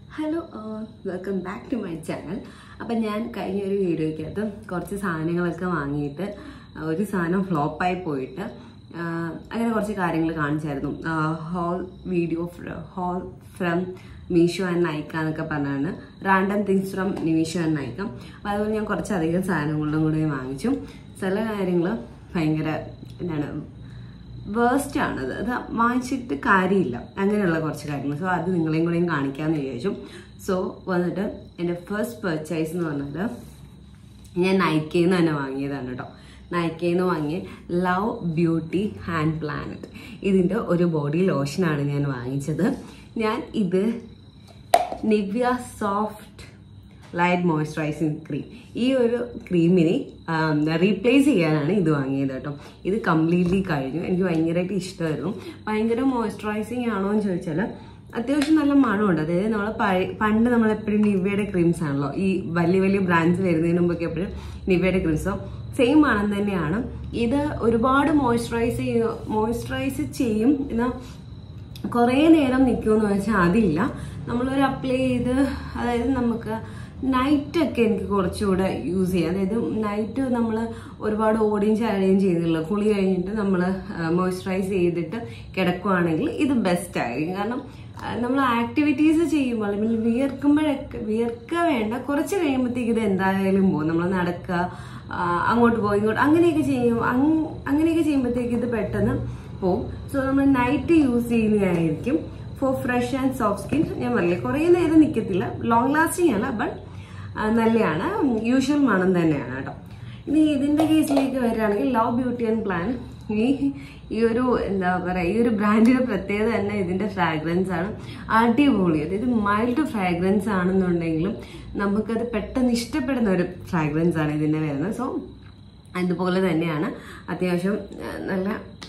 Hello welcome back to my channel അപ്പം ഞാൻ കഴിഞ്ഞ ഒരു വീഡിയോയ്ക്കകത്ത് കുറച്ച് സാധനങ്ങളൊക്കെ വാങ്ങിയിട്ട് ആ, ഒരു സാധനം ഫ്ലോപ്പായി പോയിട്ട് ആ, അങ്ങനെ കുറച്ച് കാര്യങ്ങൾ കാണിച്ചായിരുന്നു haul video haul from Meesho and Nykaa എന്നൊക്കെ പറഞ്ഞാണ് random things from Meesho and Nykaa അപ്പോൾ അതുപോലെ ഞാൻ കുറച്ചധികം സാധനങ്ങളും കൂടെ വാങ്ങിച്ചു ചില കാര്യങ്ങൾ ഭയങ്കര എന്താണ് വേസ്റ്റ് ആണ് അത് അത് വാങ്ങിച്ചിട്ട് കാര്യമില്ല അങ്ങനെയുള്ള കുറച്ച് കാര്യങ്ങൾ സോ അത് നിങ്ങളെയും കൂടെയും കാണിക്കാമെന്ന് വിചാരിച്ചു സോ വന്നിട്ട് എൻ്റെ ഫസ്റ്റ് പർച്ചേസ് എന്ന് പറഞ്ഞത് ഞാൻ നൈക്കയിൽ നിന്ന് തന്നെ വാങ്ങിയതാണ് കേട്ടോ നൈക്കയിൽ നിന്ന് വാങ്ങിയ ലവ് ബ്യൂട്ടി ഹാൻഡ് പ്ലാനറ്റ് ഇതിൻ്റെ ഒരു ബോഡി ലോഷനാണ് ഞാൻ വാങ്ങിച്ചത് ഞാൻ ഇത് Nivea soft light moisturising cream ഈ ഒരു ക്രീമിനെ റീപ്ലേസ് ചെയ്യാനാണ് ഇത് വാങ്ങിയത് കേട്ടോ ഇത് കംപ്ലീറ്റ്ലി കഴിഞ്ഞു എനിക്ക് ഭയങ്കരമായിട്ട് ഇഷ്ടമായിരുന്നു ഭയങ്കര മോയ്സ്ചറൈസിങ് ആണോ എന്ന് ചോദിച്ചാൽ അത്യാവശ്യം നല്ല മണമുണ്ട് അതായത് നമ്മൾ പഴയ പണ്ട് നമ്മൾ എപ്പോഴും നിവ്യയുടെ ക്രീംസ് ആണല്ലോ ഈ വലിയ വലിയ ബ്രാൻഡ്സ് വരുന്നതിന് മുമ്പൊക്കെ എപ്പോഴും നിവ്യയുടെ ക്രീംസോ സെയിം മണം തന്നെയാണ് ഇത് ഒരുപാട് മോയ്സ്ചറൈസ് ചെയ്യും മോയ്സ്ചറൈസ് ചെയ്യും എന്നാൽ കുറേ നേരം നിൽക്കുമെന്ന് വെച്ചാൽ അതില്ല നമ്മളൊരു അപ്ലൈ ചെയ്ത് അതായത് നമുക്ക് നൈറ്റൊക്കെ എനിക്ക് കുറച്ചുകൂടെ യൂസ് ചെയ്യാം അതായത് നൈറ്റ് നമ്മൾ ഒരുപാട് ഓടിയും ചാടുകയും ചെയ്തില്ല കുളി കഴിഞ്ഞിട്ട് നമ്മൾ മോയ്സ്ചറൈസ് ചെയ്തിട്ട് കിടക്കുവാണെങ്കിൽ ഇത് ബെസ്റ്റ് ആയിരിക്കും കാരണം നമ്മൾ ആക്ടിവിറ്റീസ് ചെയ്യുമ്പോൾ അല്ലെങ്കിൽ വിയർക്കുമ്പോഴൊക്കെ വിയർക്ക വേണ്ട കുറച്ച് കഴിയുമ്പോഴത്തേക്ക് ഇത് എന്തായാലും പോകും നമ്മൾ നടക്കുക ആ, അങ്ങോട്ട് പോയി ഇങ്ങോട്ട് അങ്ങനെയൊക്കെ ചെയ്യും അങ്- അങ്ങനെയൊക്കെ ചെയ്യുമ്പോഴത്തേക്ക് ഇത് പെട്ടെന്ന് പോവും സോ നമ്മൾ നൈറ്റ് യൂസ് ചെയ്യുന്നതായിരിക്കും for fresh and soft skin ഞാൻ പറയില്ല കുറേ നേരം നിൽക്കത്തില്ല ലോങ് ലാസ്റ്റിംഗ് ആണ് ബട്ട് നല്ലതാണ് യൂഷ്വൽ മണം തന്നെയാണ് കേട്ടോ ഇനി ഇതിന്റെ കേസിലേക്ക് വരികയാണെങ്കിൽ ലവ് ബ്യൂട്ടി ആൻഡ് പ്ലാൻ ഈ ഈ ഒരു എന്താ പറയാ ഈ ഒരു ബ്രാൻഡിന്റെ പ്രത്യേകത തന്നെ ഇതിന്റെ ഫ്രാഗ്രൻസ് ആണ് അടിപൊളി അതായത് മൈൽഡ് ഫ്രാഗ്രൻസ് ആണെന്നുണ്ടെങ്കിലും നമുക്കത് പെട്ടെന്ന് ഇഷ്ടപ്പെടുന്ന ഒരു ഫ്രാഗ്രൻസ് ആണ് ഇതിന്റെ വരുന്നത് സോ അതുപോലെ തന്നെയാണ് അത്യാവശ്യം ആ, നല്ല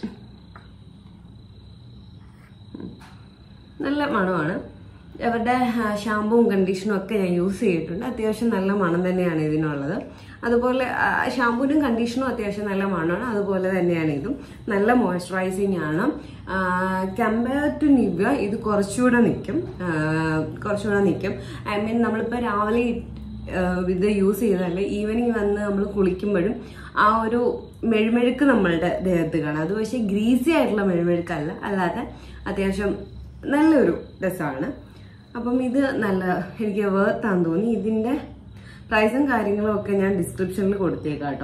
നല്ല മണമാണ് അവരുടെ ഷാമ്പുവും കണ്ടീഷനും ഒക്കെ ഞാൻ യൂസ് ചെയ്തിട്ടുണ്ട് അത്യാവശ്യം നല്ല മണം തന്നെയാണ് ഇതിനുള്ളത് അതുപോലെ ഷാമ്പൂനും കണ്ടീഷനും അത്യാവശ്യം നല്ല മണമാണ് അതുപോലെ തന്നെയാണ് ഇതും നല്ല മോയ്സ്ചറൈസിങ് ആണ് കമ്പയർ ടു നിവ്യ ഇത് കുറച്ചുകൂടെ നിൽക്കും കുറച്ചുകൂടെ നിൽക്കും ഐ മീൻ നമ്മളിപ്പോൾ രാവിലെ ആഹ് ഇത് യൂസ് ചെയ്താല് ഈവനിങ് വന്ന് നമ്മൾ കുളിക്കുമ്പോഴും ആ ഒരു മെഴുമെഴുക്ക് നമ്മളുടെ ദേഹത്ത് കാണാം അത് പക്ഷേ ഗ്രീസി ആയിട്ടുള്ള മെഴുമെഴുക്കല്ല അല്ലാതെ അത്യാവശ്യം നല്ലൊരു രസമാണ് അപ്പം ഇത് നല്ല എനിക്ക് വേർത്താന്ന് തോന്നി ഇതിന്റെ പ്രൈസും കാര്യങ്ങളും ഒക്കെ ഞാൻ ഡിസ്ക്രിപ്ഷനിൽ കൊടുത്തേക്കാം കേട്ടോ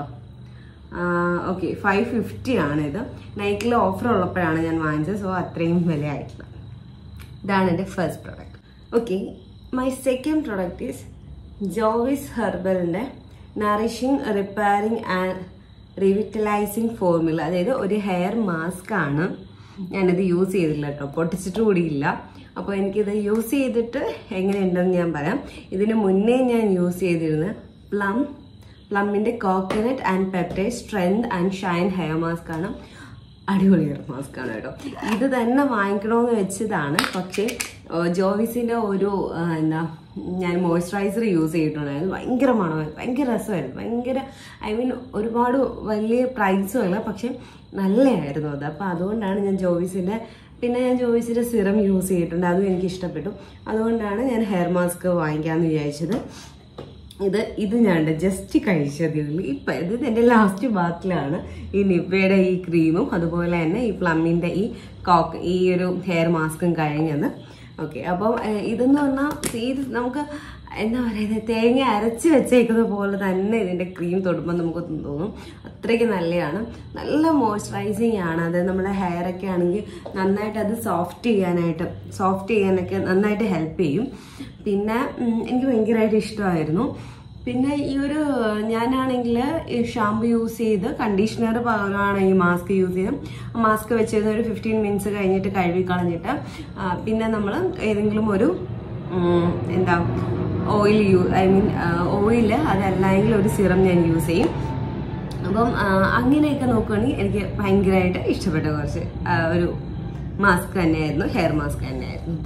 ഓക്കെ ഫൈവ് ഫിഫ്റ്റി ആണ് ഇത് നൈക്കിൽ ഓഫർ ഉള്ളപ്പോഴാണ് ഞാൻ വാങ്ങിച്ചത് സോ അത്രയും വിലയായിട്ടില്ല ഇതാണ് എൻ്റെ first product okay my second product is Jovees ഹെർബലിൻ്റെ nourishing repairing and revitalising formula അതായത് ഒരു ഹെയർ മാസ്ക് ആണ് ഞാനിത് യൂസ് ചെയ്തില്ല കേട്ടോ പൊട്ടിച്ചിട്ട് കൂടിയില്ല അപ്പോൾ എനിക്കിത് യൂസ് ചെയ്തിട്ട് എങ്ങനെയുണ്ടെന്ന് ഞാൻ പറയാം ഇതിന് മുന്നേ ഞാൻ യൂസ് ചെയ്തിരുന്ന പ്ലം പ്ലമ്മിൻ്റെ coconut and peptide strength and shine hair mask ആണ് അടിപൊളി ഹെയർ മാസ്ക് ആണ് കേട്ടോ ഇത് തന്നെ വാങ്ങിക്കണമെന്ന് വെച്ചതാണ് പക്ഷേ ഏഹ്, ജോവിസിന്റെ ഒരു ഏഹ്, എന്താ ഞാൻ മോയ്സ്ചറൈസർ യൂസ് ചെയ്തിട്ടുണ്ടായിരുന്നു ഭയങ്കര മണമായിരുന്നു ഭയങ്കര രസമായിരുന്നു ഭയങ്കര ഐ മീൻ ഒരുപാട് വലിയ പ്രൈസും അല്ല പക്ഷെ നല്ലതായിരുന്നു അത് അപ്പം അതുകൊണ്ടാണ് ഞാൻ ജോവിസിന്റെ പിന്നെ ഞാൻ ജോവിസിന്റെ സിറം യൂസ് ചെയ്തിട്ടുണ്ട് അതും എനിക്ക് ഇഷ്ടപ്പെട്ടു അതുകൊണ്ടാണ് ഞാൻ ഹെയർ മാസ്ക് വാങ്ങിക്കാമെന്ന് വിചാരിച്ചത് ഇത് ഇത് ഞാൻ ജസ്റ്റ് കഴിച്ചതേ ഉള്ളൂ ഇപ്പൊ ഇത് എന്റെ ലാസ്റ്റ് ബാത്തിലാണ് ഈ നിവയുടെ ഈ ക്രീമും അതുപോലെ തന്നെ ഈ പ്ലമ്മിന്റെ ഈ കോക്ക് ഈ ഒരു ഹെയർ മാസ്കും കഴിഞ്ഞത് ഓക്കെ അപ്പം ഏഹ്, ഇതെന്ന് പറഞ്ഞാൽ ഇത് നമുക്ക് എന്താ പറയുന്നത് തേങ്ങ അരച്ച് വെച്ചേക്കുന്ന പോലെ തന്നെ ഇതിന്റെ ക്രീം തൊടുമ്പോൾ നമുക്ക് തോന്നും അത്രയ്ക്ക് നല്ലതാണ് നല്ല മോയ്സ്ചറൈസിങ് ആണ് അത് നമ്മുടെ ഹെയർ ഒക്കെ ആണെങ്കിൽ നന്നായിട്ട് അത് സോഫ്റ്റ് ചെയ്യാനായിട്ട് സോഫ്റ്റ് ചെയ്യാനൊക്കെ നന്നായിട്ട് ഹെൽപ്പ് ചെയ്യും പിന്നെ ഉം, എനിക്ക് ഭയങ്കരമായിട്ട് ഇഷ്ടമായിരുന്നു പിന്നെ ഈ ഒരു ഞാനാണെങ്കിൽ ഈ ഷാമ്പു യൂസ് ചെയ്ത് കണ്ടീഷണർ പകരമാണ് ഈ മാസ്ക് യൂസ് ചെയ്ത് മാസ്ക് വെച്ചിരുന്ന ഒരു ഫിഫ്റ്റീൻ മിനിറ്റ്സ് കഴിഞ്ഞിട്ട് കഴുകി കളഞ്ഞിട്ട് ആ, പിന്നെ നമ്മൾ ഏതെങ്കിലും ഒരു ഉം, എന്താ oil you I mean oil അതല്ലെങ്കിൽ ഒരു സിറം ഞാൻ യൂസ് ചെയ്യും അപ്പം ആ, അങ്ങനെയൊക്കെ നോക്കുകയാണെങ്കിൽ എനിക്ക് ഭയങ്കരമായിട്ട് ഇഷ്ടപ്പെട്ട കുറച്ച് ആ, ഒരു മാസ്ക് തന്നെയായിരുന്നു ഹെയർ മാസ്ക് തന്നെയായിരുന്നു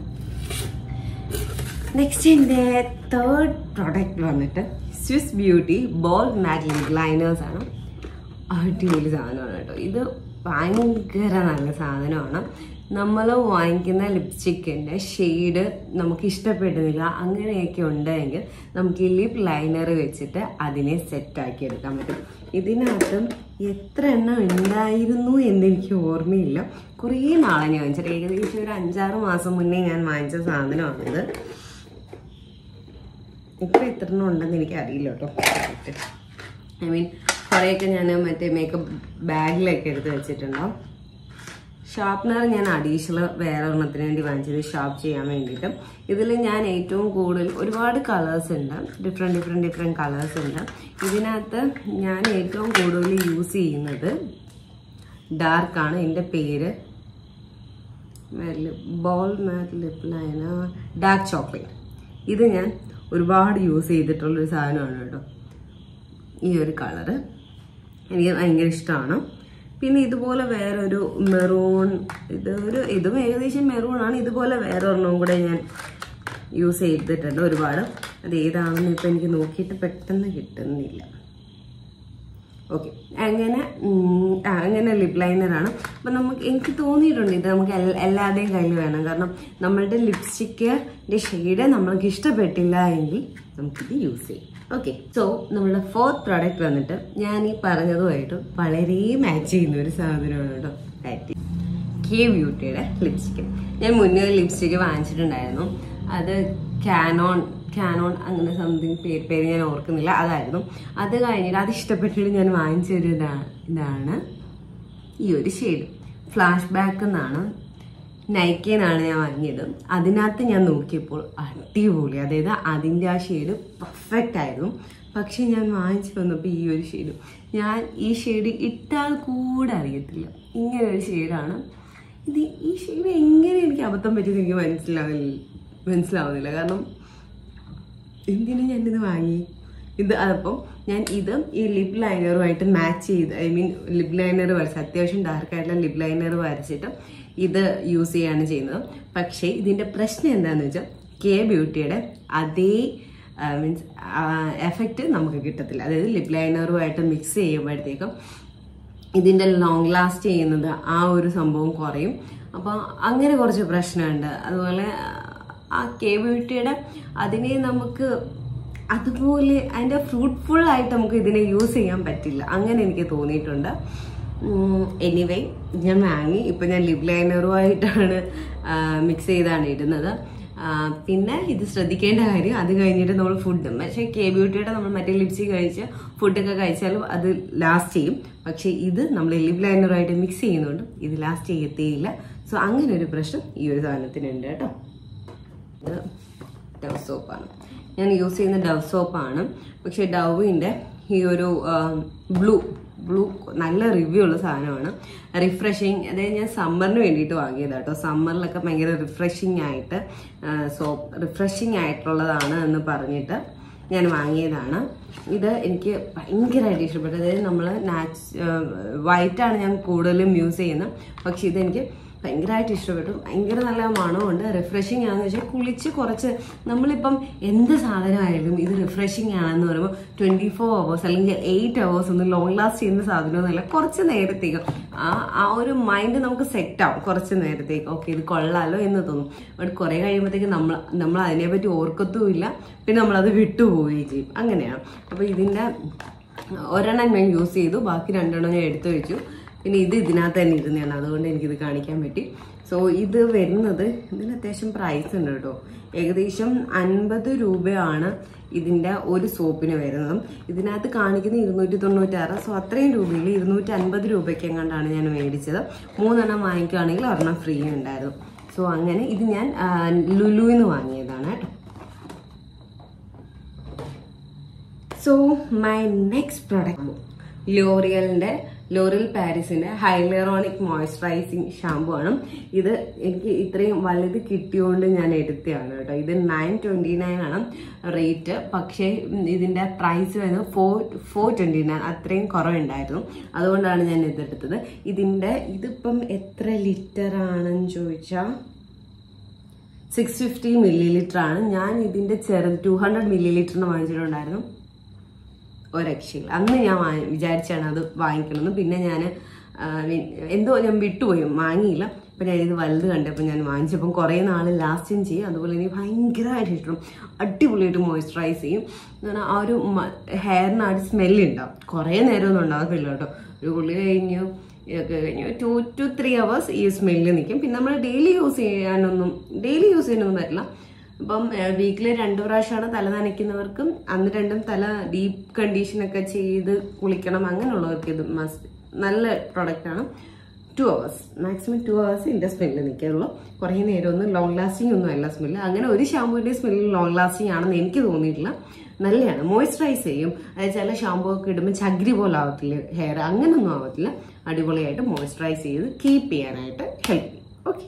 നെക്സ്റ്റ് എൻ്റെ തേർഡ് പ്രൊഡക്റ്റ് വന്നിട്ട് Swiss beauty bold matte lip liners ആണ് അടിപൊളി സാധനമാണ് കേട്ടോ ഇത് ഭയങ്കര നല്ല സാധനമാണ് നമ്മൾ വാങ്ങിക്കുന്ന ലിപ്സ്റ്റിക്കിൻ്റെ ഷെയ്ഡ് നമുക്ക് ഇഷ്ടപ്പെടുന്നില്ല അങ്ങനെയൊക്കെ ഉണ്ടെങ്കിൽ നമുക്ക് ഈ ലിപ് ലൈനർ വെച്ചിട്ട് അതിനെ സെറ്റാക്കി എടുക്കാൻ പറ്റും ഇതിനകത്ത് എത്ര എണ്ണം ഉണ്ടായിരുന്നു എന്ന് എനിക്ക് ഓർമ്മയില്ല കുറേ നാളെ ഞാൻ വാങ്ങിച്ചിട്ട് ഏകദേശം ഒരു അഞ്ചാറ് മാസം മുന്നേ ഞാൻ വാങ്ങിച്ച സാധനമാണിത് ഇപ്പം എത്ര എണ്ണം ഉണ്ടെന്ന് എനിക്ക് അറിയില്ല കേട്ടോ ഐ മീൻ കുറേയൊക്കെ ഞാൻ മറ്റേ മേക്കപ്പ് ബാഗിലൊക്കെ എടുത്ത് വെച്ചിട്ടുണ്ടാവും ഷാർപ്നർ ഞാൻ അഡീഷണൽ വേറെ ഒരെണ്ണത്തിന് വേണ്ടി വാങ്ങിച്ചത് ഷാർപ്പ് ചെയ്യാൻ വേണ്ടിയിട്ട് ഇതിൽ ഞാൻ ഏറ്റവും കൂടുതൽ ഒരുപാട് കളേഴ്സ് ഉണ്ട് ഡിഫറെൻറ്റ് ഡിഫറെൻറ്റ് ഡിഫറെൻറ്റ് കളേഴ്സ് ഉണ്ട് ഇതിനകത്ത് ഞാൻ ഏറ്റവും കൂടുതൽ യൂസ് ചെയ്യുന്നത് ഡാർക്കാണ് എൻ്റെ പേര് bold matte lip liner dark chocolate ഇത് ഞാൻ ഒരുപാട് യൂസ് ചെയ്തിട്ടുള്ളൊരു സാധനമാണ് കേട്ടോ ഈ ഒരു കളറ് എനിക്ക് ഭയങ്കര ഇഷ്ടമാണ് പിന്നെ ഇതുപോലെ വേറൊരു മെറൂൺ ഇത് ഒരു ഇതും ഏകദേശം മെറൂൺ ആണ് ഇതുപോലെ വേറെ ഒരെണ്ണവും കൂടെ ഞാൻ യൂസ് ചെയ്തിട്ടുണ്ട് ഒരുപാട് അത് ഏതാണെന്ന് ഇപ്പം എനിക്ക് നോക്കിയിട്ട് പെട്ടെന്ന് കിട്ടുന്നില്ല ഓക്കെ അങ്ങനെ ഉം, ആ, അങ്ങനെ ലിപ് ലൈനറാണ് അപ്പം നമുക്ക് എനിക്ക് തോന്നിയിട്ടുണ്ട് ഇത് നമുക്ക് എൽ- എല്ലാവരുടെയും കയ്യിൽ വേണം കാരണം നമ്മളുടെ ലിപ്സ്റ്റിക്കിൻ്റെ ഷെയ്ഡ് നമ്മൾക്ക് ഇഷ്ടപ്പെട്ടില്ല എങ്കിൽ നമുക്കിത് യൂസ് ചെയ്യും ഓക്കെ സോ നമ്മളുടെ ഫോർത്ത് പ്രോഡക്റ്റ് വന്നിട്ട് ഞാൻ ഈ പറഞ്ഞതുമായിട്ട് വളരെ മാച്ച് ചെയ്യുന്ന ഒരു സാധനമാണ് കേട്ടോ കാറ്റി കെ ബ്യൂട്ടിയുടെ ലിപ്സ്റ്റിക്ക് ഞാൻ മുന്നേ ഒരു ലിപ്സ്റ്റിക്ക് വാങ്ങിച്ചിട്ടുണ്ടായിരുന്നു അത് കാനോൺ കാനോൺ അങ്ങനെ സംതിങ് പേര് പേര് ഞാൻ ഓർക്കുന്നില്ല അതായിരുന്നു അത് കഴിഞ്ഞിട്ട് അത് ഇഷ്ടപ്പെട്ടിട്ട് ഞാൻ വാങ്ങിച്ചൊരു ഇതാണ് ഇതാണ് ഈ ഒരു ഷെയ്ഡ് ഫ്ലാഷ് ബാക്ക് എന്നാണ് നൈക്കേനാണ് ഞാൻ വാങ്ങിയത് അതിനകത്ത് ഞാൻ നോക്കിയപ്പോൾ അടിപൊളി അതായത് അതിൻ്റെ ആ ഷെയ്ഡ് പെർഫെക്റ്റ് ആയിരുന്നു പക്ഷെ ഞാൻ വാങ്ങിച്ചു വന്നപ്പോൾ ഈ ഒരു ഷെയ്ഡ് ഞാൻ ഈ ഷെയ്ഡ് ഇട്ടാൽ കൂടെ അറിയത്തില്ല ഇങ്ങനെ ഒരു ഷെയ്ഡാണ് ഇത് ഈ ഷെയ്ഡ് എങ്ങനെ എനിക്ക് അബദ്ധം പറ്റിയത് എനിക്ക് മനസ്സിലാവില്ല മനസ്സിലാവുന്നില്ല കാരണം എന്തിനു ഞാനിത് വാങ്ങി ഇത് അപ്പം ഞാൻ ഇത് ഈ ലിപ് ലൈനറുമായിട്ട് മാച്ച് ചെയ്ത് ഐ മീൻ ലിപ് ലൈനർ വരച്ച് അത്യാവശ്യം ഡാർക്ക് ആയിട്ടുള്ള ലിപ് ലൈനർ വരച്ചിട്ട് ഇത് യൂസ് ചെയ്യാണ് ചെയ്യുന്നത് പക്ഷേ ഇതിൻ്റെ പ്രശ്നം എന്താണെന്ന് വെച്ചാൽ കെ ബ്യൂട്ടിയുടെ അതേ മീൻസ് എഫക്റ്റ് നമുക്ക് കിട്ടത്തില്ല അതായത് ലിപ് ലൈനറുമായിട്ട് മിക്സ് ചെയ്യുമ്പോഴത്തേക്കും ഇതിൻ്റെ ലോങ് ലാസ്റ്റ് ചെയ്യുന്നത് ആ ഒരു സംഭവം കുറയും അപ്പോൾ അങ്ങനെ കുറച്ച് പ്രശ്നമുണ്ട് അതുപോലെ ആ കെ ബ്യൂട്ടിയുടെ അതിനെ നമുക്ക് അതുപോലെ അതിൻ്റെ ഫ്രൂട്ട്ഫുൾ ആയിട്ട് നമുക്ക് ഇതിനെ യൂസ് ചെയ്യാൻ പറ്റില്ല അങ്ങനെ എനിക്ക് തോന്നിയിട്ടുണ്ട് എനിവേ ഞാൻ വാങ്ങി ഇപ്പം ഞാൻ ലിപ് ലൈനറുമായിട്ടാണ് മിക്സ് ചെയ്താണ് ഇടുന്നത് ആ, പിന്നെ ഇത് ശ്രദ്ധിക്കേണ്ട കാര്യം അത് കഴിഞ്ഞിട്ട് നമ്മൾ ഫുഡ് പക്ഷേ കെ ബ്യൂട്ടിയുടെ നമ്മൾ മറ്റേ ലിപ്സ്റ്റിക് കഴിച്ച് ഫുഡൊക്കെ കഴിച്ചാലും അത് ലാസ്റ്റ് ചെയ്യും പക്ഷേ ഇത് നമ്മൾ ലിപ് ലൈനറുമായിട്ട് മിക്സ് ചെയ്യുന്നതുകൊണ്ട് ഇത് ലാസ്റ്റ് ചെയ്യത്തേയില്ല സോ അങ്ങനെ ഒരു പ്രശ്നം ഈ ഒരു സാധനത്തിനുണ്ട് കേട്ടോ ഇത് ഡവ് സോപ്പാണ് ഞാൻ യൂസ് ചെയ്യുന്ന ഡവ് സോപ്പാണ് പക്ഷേ ഡവിൻ്റെ ഈ ഒരു ബ്ലൂ ബ്ലൂ നല്ല റിവ്യൂ ഉള്ള സാധനമാണ് റിഫ്രഷിങ് അതായത് ഞാൻ സമ്മറിന് വേണ്ടിയിട്ട് വാങ്ങിയതാണ് കേട്ടോ സമ്മറിലൊക്കെ ഭയങ്കര റിഫ്രഷിങ് ആയിട്ട് സോപ്പ് റിഫ്രഷിങ് ആയിട്ടുള്ളതാണ് എന്ന് പറഞ്ഞിട്ട് ഞാൻ വാങ്ങിയതാണ് ഇത് എനിക്ക് ഭയങ്കരമായിട്ട് ഇഷ്ടപ്പെട്ടു അതായത് നമ്മൾ നാച്ച് വൈറ്റാണ് ഞാൻ കൂടുതലും യൂസ് ചെയ്യുന്നത് പക്ഷെ ഇതെനിക്ക് ഭയങ്കരമായിട്ട് ഇഷ്ടപ്പെട്ടു ഭയങ്കര നല്ല മണമുണ്ട് റിഫ്രഷിങ് ആണെന്ന് വെച്ചാൽ കുളിച്ച് കുറച്ച് നമ്മളിപ്പം എന്ത് സാധനമായാലും ഇത് റിഫ്രഷിങ് ആണെന്ന് പറയുമ്പോൾ ട്വൻറ്റി ഫോർ അവേഴ്സ് അല്ലെങ്കിൽ എയ്റ്റ് അവേഴ്സ് ഒന്നും ലോങ് ലാസ്റ്റ് ചെയ്യുന്ന സാധനമൊന്നുമല്ല കുറച്ച് നേരത്തേക്ക് ആ ആ ഒരു മൈൻഡ് നമുക്ക് സെറ്റ് ആവും കുറച്ച് നേരത്തേക്ക് ഓക്കെ ഇത് കൊള്ളാലോ എന്ന് തോന്നും ബട്ട് കുറേ കഴിയുമ്പോഴത്തേക്ക് നമ്മൾ നമ്മൾ അതിനെപ്പറ്റി ഓർക്കത്തുമില്ല പിന്നെ നമ്മളത് വിട്ടുപോവുകയും ചെയ്യും അങ്ങനെയാണ് അപ്പോൾ ഇതിൻ്റെ ഒരെണ്ണം ഞാൻ യൂസ് ചെയ്തു ബാക്കി രണ്ടെണ്ണം ഞാൻ എടുത്തു വെച്ചു പിന്നെ ഇത് ഇതിനകത്ത് തന്നെ ഇരുന്നതാണ് അതുകൊണ്ട് എനിക്കിത് കാണിക്കാൻ പറ്റി സോ ഇത് വരുന്നത് ഇതിന് അത്യാവശ്യം പ്രൈസ് ഉണ്ട് കേട്ടോ ഏകദേശം അൻപത് രൂപയാണ് ഇതിൻ്റെ ഒരു സോപ്പിന് വരുന്നത് ഇതിനകത്ത് കാണിക്കുന്ന ഇരുന്നൂറ്റി തൊണ്ണൂറ്റാറ് സോ അത്രയും രൂപയിൽ ഇരുന്നൂറ്റി അൻപത് രൂപയ്ക്ക് എങ്ങാണ്ടാണ് ഞാൻ മേടിച്ചത് മൂന്നെണ്ണം വാങ്ങിക്കുകയാണെങ്കിൽ ഒരെണ്ണം ഫ്രീ ഉണ്ടായിരുന്നു സോ അങ്ങനെ ഇത് ഞാൻ ആ, ലുലുവിന്ന് വാങ്ങിയതാണ് കേട്ടോ സോ മൈ നെക്സ്റ്റ് പ്രോഡക്റ്റ് ലോറിയലിന്റെ ലോറിയൽ പാരീസിന്റെ ഹൈലറോണിക് മോയ്സ്ചറൈസിങ് ഷാമ്പു ആണ് ഇത് എനിക്ക് ഇത്രയും വലുത് കിട്ടിയോണ്ട് ഞാൻ എടുത്തതാണ് കേട്ടോ ഇത് നയൻ ട്വന്റി നയൻ ആണ് റേറ്റ് പക്ഷേ ഇതിന്റെ പ്രൈസ് വരുന്നത് ഫോർ ഫോർ ട്വന്റി നയൻ അത്രയും കുറവുണ്ടായിരുന്നു അതുകൊണ്ടാണ് ഞാൻ ഇതെടുത്തത് ഇതിന്റെ ഇതിപ്പം എത്ര ലിറ്റർ ആണെന്ന് ചോദിച്ചാൽ സിക്സ് ഫിഫ്റ്റി മില്ലി ലിറ്റർ ആണ് ഞാൻ ഇതിന്റെ ചെറു ടു ഹൺഡ്രഡ് മില്ലി ലിറ്ററിന് വാങ്ങിച്ചിട്ടുണ്ടായിരുന്നു ഒരു രക്ഷയില്ല അന്ന് ഞാൻ വാങ്ങി- വിചാരിച്ചാണ് അത് വാങ്ങിക്കണമെന്ന് പിന്നെ ഞാൻ എന്തോ ഞാൻ വിട്ടുപോയി വാങ്ങിയില്ല അപ്പം ഞാൻ ഇത് വലുത് കണ്ടപ്പോൾ ഞാൻ വാങ്ങിച്ചപ്പം കുറേ നാൾ ലാസ്റ്റും ചെയ്യും അതുപോലെ എനിക്ക് ഭയങ്കരമായിട്ട് ഇഷ്ടം അടിപൊളിയായിട്ട് മോയ്സ്ചറൈസ് ചെയ്യും എന്ന് പറഞ്ഞാൽ ആ ഒരു ഹെയറിന് ആ ഒരു സ്മെല്ല് ഉണ്ടാവും കുറേ നേരമൊന്നും ഉണ്ടാകത്തില്ല കേട്ടോ ഒരു കുളി കഴിഞ്ഞു ഇതൊക്കെ കഴിഞ്ഞു ടു ടു ത്രീ അവേഴ്സ് ഈ സ്മെല്ല് നിൽക്കും പിന്നെ നമ്മൾ ഡെയിലി യൂസ് ചെയ്യാനൊന്നും ഡെയിലി യൂസ് ചെയ്യാനൊന്നും പറ്റില്ല അപ്പം വീക്കിലി രണ്ട് പ്രാവശ്യമാണ് തല നനയ്ക്കുന്നവർക്കും അന്ന് രണ്ടും തല ഡീപ്പ് കണ്ടീഷനൊക്കെ ചെയ്ത് കുളിക്കണം അങ്ങനെയുള്ളവർക്ക് ഇത് മസ്റ്റ് നല്ല പ്രൊഡക്റ്റാണ് two hours maximum two hours ഇതിൻ്റെ സ്മെല്ല് നിൽക്കുള്ളൂ കുറേ നേരമൊന്നും ലോങ് ലാസ്റ്റിംഗ് ഒന്നും അല്ല സ്മെല്ല് അങ്ങനെ ഒരു ഷാമ്പൂവിൻ്റെ സ്മെല്ല് ലോങ് ലാസ്റ്റിംഗ് ആണെന്ന് എനിക്ക് തോന്നിയിട്ടില്ല നല്ലതാണ് മോയ്സ്ചറൈസ് ചെയ്യും അതായത് ചില ഷാമ്പൂ ഒക്കെ ഇടുമ്പോൾ ചകിരി പോലെ ആവത്തില്ല ഹെയർ അങ്ങനൊന്നും ആവത്തില്ല അടിപൊളിയായിട്ട് മോയ്സ്ചറൈസ് ചെയ്ത് കീപ്പ് ചെയ്യാനായിട്ട് ഹെൽപ്പ് ചെയ്യും okay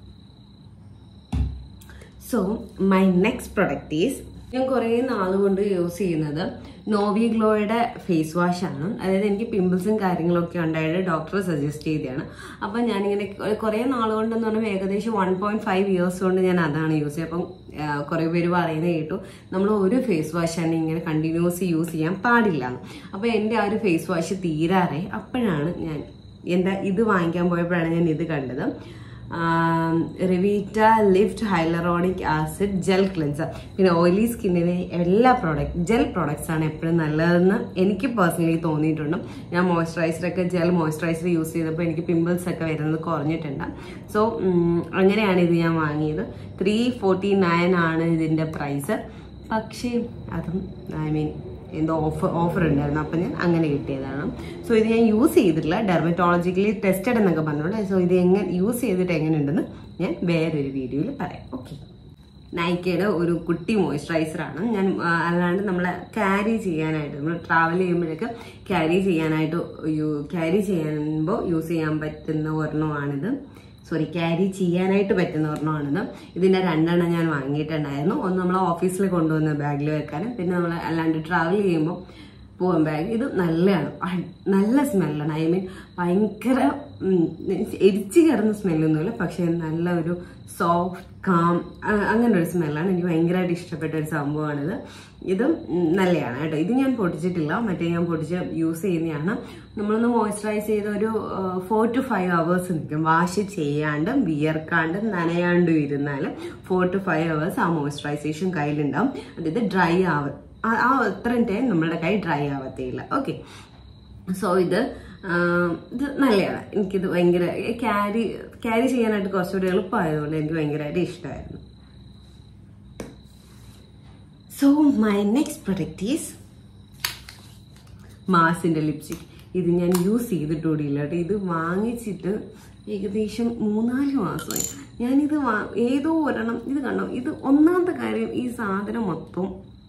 so my next product is ഞാൻ കുറേ നാളുകൊണ്ട് യൂസ് ചെയ്യുന്നത് നോവി ഗ്ലോയുടെ ഫേസ് വാഷ് ആണ് അതായത് എനിക്ക് പിമ്പിൾസും കാര്യങ്ങളൊക്കെ ഉണ്ടായിട്ട് ഡോക്ടർ സജസ്റ്റ് ചെയ്തതാണ് അപ്പം ഞാനിങ്ങനെ കുറേ നാളുകൊണ്ടെന്ന് പറയുമ്പോൾ ഏകദേശം വൺ പോയിന്റ് ഫൈവ് ഇയേഴ്സ് കൊണ്ട് ഞാൻ അതാണ് യൂസ് ചെയ്യുക അപ്പം ആ, കുറേ പേര് പറയുന്നത് കേട്ടു നമ്മൾ ഒരു ഫേസ് വാഷാണ് ഇങ്ങനെ കണ്ടിന്യൂസ് യൂസ് ചെയ്യാൻ പാടില്ല എന്ന് അപ്പോൾ എൻ്റെ ആ ഒരു ഫേസ് വാഷ് തീരാറായി അപ്പോഴാണ് ഞാൻ എന്താ ഇത് വാങ്ങിക്കാൻ പോയപ്പോഴാണ് ഞാൻ ഇത് കണ്ടത് Revitalift hyaluronic acid gel cleanser പിന്നെ ഓയിലി സ്കിന്നിന് എല്ലാ പ്രോഡക്റ്റ് ജെൽ പ്രോഡക്ട്സ് ആണ് എപ്പോഴും നല്ലതെന്ന് എനിക്ക് പേഴ്സണലി തോന്നിയിട്ടുണ്ട് ഞാൻ മോയ്സ്ചറൈസറൊക്കെ ജെൽ മോയ്സ്ചറൈസർ യൂസ് ചെയ്തപ്പോൾ എനിക്ക് പിമ്പിൾസ് ഒക്കെ വരുന്നത് കുറഞ്ഞിട്ടുണ്ട് സോ അങ്ങനെയാണ് ഇത് ഞാൻ വാങ്ങിയത് ത്രീ ഫോർട്ടി നയൻ ആണ് ഇതിൻ്റെ പ്രൈസ് പക്ഷേ അതും ഐ മീൻ എന്തോ ഓഫർ ഓഫർ ഉണ്ടായിരുന്നു അപ്പം ഞാൻ അങ്ങനെ കിട്ടിയതാണ് സോ ഇത് ഞാൻ യൂസ് ചെയ്തിട്ടില്ല ഡെർമറ്റോളജിക്കലി ടെസ്റ്റഡ് എന്നൊക്കെ പറഞ്ഞോണ്ട് സോ ഇത് എങ്ങനെ യൂസ് ചെയ്തിട്ട് എങ്ങനെയുണ്ടെന്ന് ഞാൻ വേറൊരു വീഡിയോയിൽ പറയാം ഓക്കെ നൈക്കയുടെ ഒരു കുട്ടി മോയ്സ്ചറൈസർ ആണ് ഞാൻ ആ, അല്ലാണ്ട് നമ്മൾ ക്യാരി ചെയ്യാനായിട്ട് നമ്മൾ ട്രാവൽ ചെയ്യുമ്പോഴൊക്കെ ക്യാരി ചെയ്യാനായിട്ട് ക്യാരി ചെയ്യുമ്പോൾ യൂസ് ചെയ്യാൻ പറ്റുന്ന ഒരെണ്ണമാണിത് സോറി ക്യാരി ചെയ്യാനായിട്ട് പറ്റുന്ന ഒരെണ്ണമാണിത് ഇതിന്റെ രണ്ടെണ്ണം ഞാൻ വാങ്ങിയിട്ടുണ്ടായിരുന്നു ഒന്ന് നമ്മൾ ഓഫീസിൽ കൊണ്ടുവന്ന ബാഗിൽ വെക്കാനും പിന്നെ നമ്മൾ അല്ലാണ്ട് ട്രാവൽ ചെയ്യുമ്പോൾ പോകാൻ ബാഗ് ഇത് നല്ലതാണ് അ- നല്ല സ്മെല്ലാണ് ഐ മീൻ ഭയങ്കര ഉം, എരിച്ച് കയറുന്ന സ്മെല്ലൊന്നുമില്ല പക്ഷെ നല്ല ഒരു സോഫ്റ്റ് കാം അങ്ങനെ ഒരു സ്മെല്ലാണ് എനിക്ക് ഭയങ്കരമായിട്ട് ഇഷ്ടപ്പെട്ട ഒരു സംഭവമാണിത് ഇതും ഉം, നല്ലതാണ് കേട്ടോ ഇത് ഞാൻ പൊടിച്ചിട്ടില്ല മറ്റേ ഞാൻ പൊടിച്ച് യൂസ് ചെയ്യുന്നതാണ് നമ്മളൊന്ന് മോയ്സ്ചറൈസ് ചെയ്ത് ഒരു ഫോർ ടു ഫൈവ് അവേഴ്സ് നിൽക്കും വാഷ് ചെയ്യാണ്ടും വിയർക്കാണ്ടും നനയാണ്ടും ഇരുന്നാലും ഫോർ ടു ഫൈവ് അവേഴ്സ് ആ മോയ്സ്ചറൈസേഷൻ കയ്യിലുണ്ടാവും അതായത് ഡ്രൈ ആവ ആ ആ അത്രയും ടൈം നമ്മുടെ കൈ ഡ്രൈ ആവത്തേയില്ല ഓക്കെ സോ ഇത് ആ, ഇത് നല്ലതാണ് എനിക്കിത് ഭയങ്കര ക്യാരി ക്യാരി ചെയ്യാനായിട്ട് കുറച്ചുകൂടി എളുപ്പമായതുകൊണ്ട് എനിക്ക് ഭയങ്കരമായിട്ട് ഇഷ്ടമായിരുന്നു so my next product is മാസിന്റെ ലിപ്സ്റ്റിക് ഇത് ഞാൻ യൂസ് ചെയ്തിട്ടുകൂടിയില്ല കേട്ടോ ഇത് വാങ്ങിച്ചിട്ട് ഏകദേശം മൂന്നാല് മാസമായി ഞാനിത് വാ ഏതോ ഒരെണ്ണം ഇത് കണ്ടോ ഇത് ഒന്നാമത്തെ കാര്യം ഈ സാധനം മൊത്തം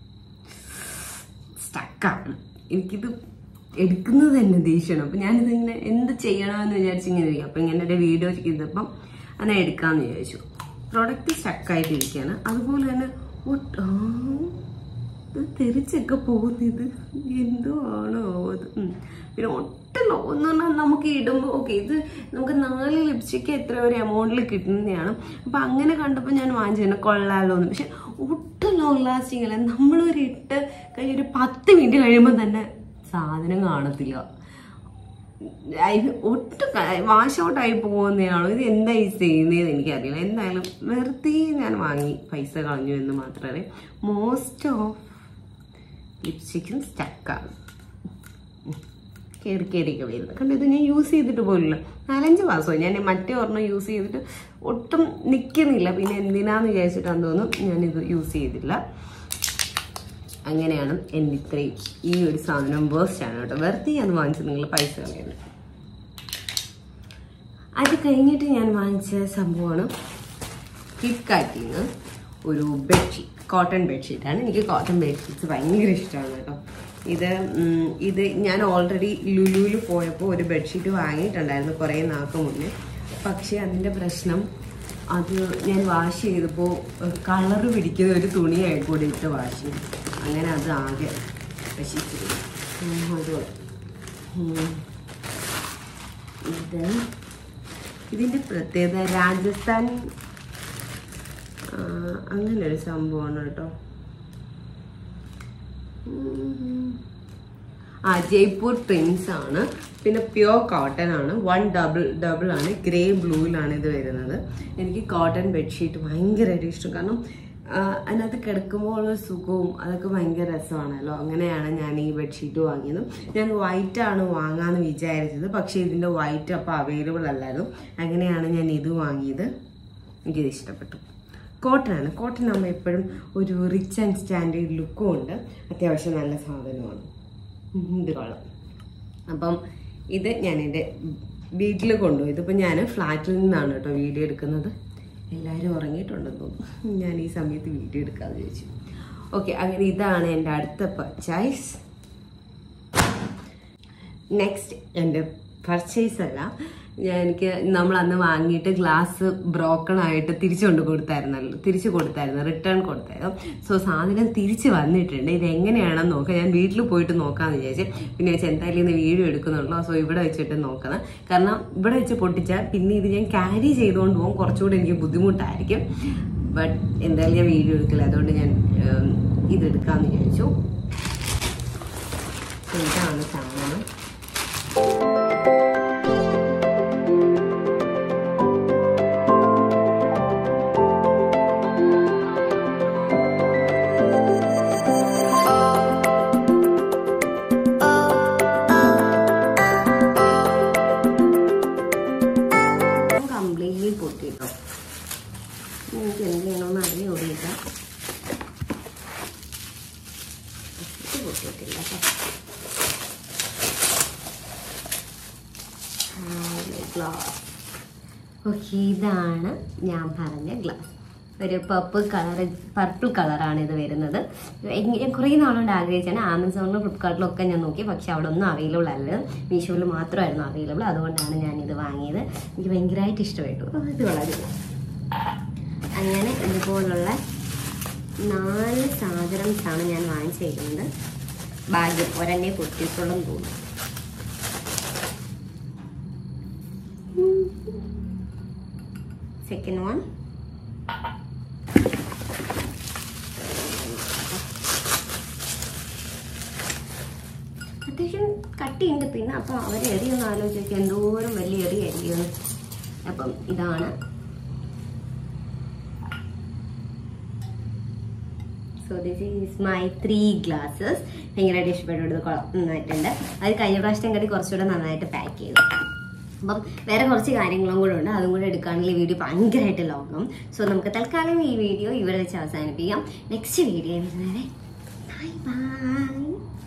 സ്റ്റക്കാണ് എനിക്കിത് എടുക്കുന്നത് തന്നെ ദേഷ്യമാണ് അപ്പം ഞാനിത് ഇങ്ങനെ എന്ത് ചെയ്യണമെന്ന് വിചാരിച്ച് ഇങ്ങനെ ഇരിക്കും അപ്പം ഇങ്ങനെ ഒരു വീഡിയോ ചെയ്തപ്പം അങ്ങനെ എടുക്കാമെന്ന് വിചാരിച്ചു പ്രൊഡക്റ്റ് സ്റ്റക്കായിട്ടിരിക്കുകയാണ് അതുപോലെ തന്നെ ഒട്ട് ആ, ഇത് തെറിച്ചൊക്കെ പോകുന്നത് എന്തോ ആണോ അത് ഉം. പിന്നെ ഒട്ടും എന്ന് പറഞ്ഞാൽ നമുക്ക് ഇടുമ്പോൾ ഓക്കെ ഇത് നമുക്ക് നാല് ലിപ്സ്റ്റിക്ക് എത്ര ഒരു എമൗണ്ടിൽ കിട്ടുന്നതാണ് അപ്പം അങ്ങനെ കണ്ടപ്പോൾ ഞാൻ വാങ്ങിച്ചു കൊള്ളാലോ എന്ന് പക്ഷെ ഒട്ടും ലോങ് ലാസ്റ്റിംഗ് അല്ല നമ്മളൊരു ഇട്ട് കഴിഞ്ഞ ഒരു പത്ത് മിനിറ്റ് കഴിയുമ്പോൾ തന്നെ സാധനം കാണത്തില്ല അതിന് ഒട്ടും വാഷ് ഔട്ട് ആയി പോകുന്നതാണോ ഇത് എന്താ ഈ ചെയ്യുന്നതെന്ന് എനിക്കറിയില്ല എന്തായാലും വെറുതെ ഞാൻ വാങ്ങി പൈസ കളഞ്ഞു എന്ന് മാത്രമേ മോസ്റ്റ് ഓഫ് ലിപ്സ്റ്റിക്കും സ്റ്റക്കാണ് കയറി കയറിയൊക്കെ വരുന്നത് കണ്ടോ ഇത് ഞാൻ യൂസ് ചെയ്തിട്ട് പോലില്ല നാലഞ്ച് മാസമായി ഞാൻ മറ്റേ ഒരെണ്ണം യൂസ് ചെയ്തിട്ട് ഒട്ടും നിൽക്കുന്നില്ല പിന്നെ എന്തിനാന്ന് വിചാരിച്ചിട്ടാന്ന് തോന്നുന്നു ഞാനിത് യൂസ് ചെയ്തില്ല അങ്ങനെയാണ് എൻ്റെ ഇത്രയും ഈ ഒരു സാധനം വേസ്റ്റ് ആണ് കേട്ടോ വെറുതെ അത് വാങ്ങിച്ച് നിങ്ങൾ പൈസ കളയുന്നത് അത് കഴിഞ്ഞിട്ട് ഞാൻ വാങ്ങിച്ച സംഭവമാണ് ഫ്ലിപ്കാർട്ടിൽ നിന്ന് ഒരു ബെഡ്ഷീറ്റ് കോട്ടൺ ബെഡ്ഷീറ്റാണ് എനിക്ക് കോട്ടൺ ബെഡ്ഷീറ്റ്സ് ഭയങ്കര ഇഷ്ടമാണ് കേട്ടോ ഇത് ഉം, ഇത് ഞാൻ ഓൾറെഡി ലുലുവിൽ പോയപ്പോൾ ഒരു ബെഡ്ഷീറ്റ് വാങ്ങിയിട്ടുണ്ടായിരുന്നു കുറേ നാൾക്ക് മുന്നേ പക്ഷേ അതിൻ്റെ പ്രശ്നം അത് ഞാൻ വാഷ് ചെയ്തപ്പോൾ കളറ് പിടിക്കുന്ന ഒരു തുണിയായി കൂടി ഇട്ട് വാഷ് ചെയ്തു അങ്ങനെ അത് ആകെ നശിച്ചിരുന്നു ഉം, അത് ഉം. ഇത് ഇതിന്റെ പ്രത്യേകത രാജസ്ഥാൻ ആ, അങ്ങനെ ഒരു സംഭവമാണ് കേട്ടോ ഉം. ആ ജയ്പൂർ പ്രിൻസ് ആണ് പിന്നെ പ്യോർ കോട്ടൺ ആണ് വൺ ഡബിൾ ഡബിൾ ആണ് ഗ്രേ ബ്ലൂയിലാണ് ഇത് വരുന്നത് എനിക്ക് കോട്ടൺ ബെഡ്ഷീറ്റ് ഭയങ്കരമായിട്ട് ഇഷ്ടം കാരണം ആ, അതിനകത്ത് കിടക്കുമ്പോൾ ഉള്ള സുഖവും അതൊക്കെ ഭയങ്കര രസമാണല്ലോ അങ്ങനെയാണ് ഞാൻ ഈ ബെഡ്ഷീറ്റ് വാങ്ങിയത് ഞാൻ വൈറ്റ് ആണ് വാങ്ങാന്ന് വിചാരിച്ചത് പക്ഷേ ഇതിൻ്റെ വൈറ്റ് അപ്പോൾ അവൈലബിൾ അല്ലായിരുന്നു അങ്ങനെയാണ് ഞാൻ ഇത് വാങ്ങിയത് എനിക്കിത് ഇഷ്ടപ്പെട്ടു കോട്ടൺ ആണ് കോട്ടൺ ആകുമ്പോൾ എപ്പോഴും ഒരു റിച്ച് ആൻഡ് സ്റ്റാൻഡേർഡ് ലുക്കും ഉണ്ട് അത്യാവശ്യം നല്ല സാധനമാണ് ഉം, ഇത് കൊള്ളാം അപ്പം ഇത് ഞാൻ എൻ്റെ വീട്ടിൽ കൊണ്ടുപോയി ഇതിപ്പോൾ ഞാൻ ഫ്ലാറ്റിൽ നിന്നാണ് കേട്ടോ വീഡിയോ എടുക്കുന്നത് എല്ലാവരും ഉറങ്ങിയിട്ടുണ്ടെന്ന് തോന്നുന്നു ഞാൻ ഈ സമയത്ത് വീഡിയോ എടുക്കാമെന്ന് ചോദിച്ചു ഓക്കെ അങ്ങനെ ഇതാണ് എൻ്റെ അടുത്ത പർച്ചേസ് നെക്സ്റ്റ് എൻ്റെ പർച്ചേസ് അല്ല ഞാൻ എനിക്ക് നമ്മൾ അന്ന് വാങ്ങിയിട്ട് ഗ്ലാസ് ബ്രോക്കൺ ആയിട്ട് തിരിച്ചു കൊണ്ട് കൊടുത്തായിരുന്നല്ലോ തിരിച്ചു കൊടുത്തായിരുന്നു റിട്ടേൺ കൊടുത്തായിരുന്നു സോ സാധനം തിരിച്ച് വന്നിട്ടുണ്ട് ഇത് എങ്ങനെയാണെന്ന് നോക്കാം ഞാൻ വീട്ടിൽ പോയിട്ട് നോക്കാമെന്ന് വിചാരിച്ചു പിന്നെ വെച്ചാൽ എന്തായാലും ഇന്ന് വീഡിയോ എടുക്കുന്നുള്ളൂ സോ ഇവിടെ വെച്ചിട്ട് നോക്കണം കാരണം ഇവിടെ വെച്ച് പൊട്ടിച്ചാൽ പിന്നെ ഇത് ഞാൻ ക്യാരി ചെയ്തുകൊണ്ട് പോകും കുറച്ചുകൂടി എനിക്ക് ബുദ്ധിമുട്ടായിരിക്കും ബട്ട് എന്തായാലും ഞാൻ വീഡിയോ എടുക്കില്ല അതുകൊണ്ട് ഞാൻ ഉം, ഇതെടുക്കാമെന്ന് വിചാരിച്ചു So ഇതാണ് സാധനം കംപ്ലീറ്റ്ലി പൊട്ടിട്ടോ എനിക്ക് എന്ത് ചെയ്യണമെന്ന് അറിയൂടിയില്ല ഇത് പൊട്ടിയിട്ടില്ല ഗ്ലാസ് ഓക്കെ ഇതാണ് ഞാൻ പറഞ്ഞ ഗ്ലാസ് ഒരു പർപ്പിൾ കളർ പർപ്പിൾ കളറാണ് ഇത് വരുന്നത് എങ്ങ- ഞാൻ കുറേ നാളുകൊണ്ട് ആഗ്രഹിച്ചാണ് ആമസോണിലും ഫ്ലിപ്കാർട്ടിലും ഒക്കെ ഞാൻ നോക്കി പക്ഷെ അവിടെ ഒന്നും അവൈലബിൾ അല്ല മീഷോയിൽ മാത്രമായിരുന്നു അവൈലബിൾ അതുകൊണ്ടാണ് ഞാൻ ഇത് വാങ്ങിയത് എനിക്ക് ഭയങ്കരമായിട്ട് ഇഷ്ടപ്പെട്ടു ഓ, ഇത് വളരെ അങ്ങനെ ഇതുപോലുള്ള നാല് സാധനംസാണ് ഞാൻ വാങ്ങിച്ചിരിക്കുന്നത് ഭാഗ്യം ഒരെണ്ണേ പൊട്ടിയിട്ടുള്ളൂ തോന്നുന്നു സെക്കൻഡ് വൺ അത്യാവശ്യം കട്ടിയുണ്ട് പിന്നെ അപ്പം അവർ എറിയൊന്ന് ആലോചിച്ച് നോക്കി എന്തോരം വലിയ എറിയായിരിക്കും അപ്പം ഇതാണ് so this is my three glasses ഭയങ്കരമായിട്ട് ഇഷ്ടപ്പെട്ടത് കൊള്ളാം നന്നായിട്ടുണ്ട് അത് കഴിഞ്ഞ പ്രാവശ്യം കണ്ടി കുറച്ചുകൂടെ നന്നായിട്ട് പാക്ക് ചെയ്തു അപ്പം വേറെ കുറച്ച് കാര്യങ്ങളും കൂടെ ഉണ്ട് അതും കൂടെ എടുക്കുകയാണെങ്കിൽ ഈ വീഡിയോ ഭയങ്കരമായിട്ട് ലോങ്ങും സോ നമുക്ക് തൽക്കാലം ഈ വീഡിയോ ഇവിടെ വെച്ച് അവസാനിപ്പിക്കാം നെക്സ്റ്റ് വീഡിയോ വരുന്നവരെ ബൈ ബൈ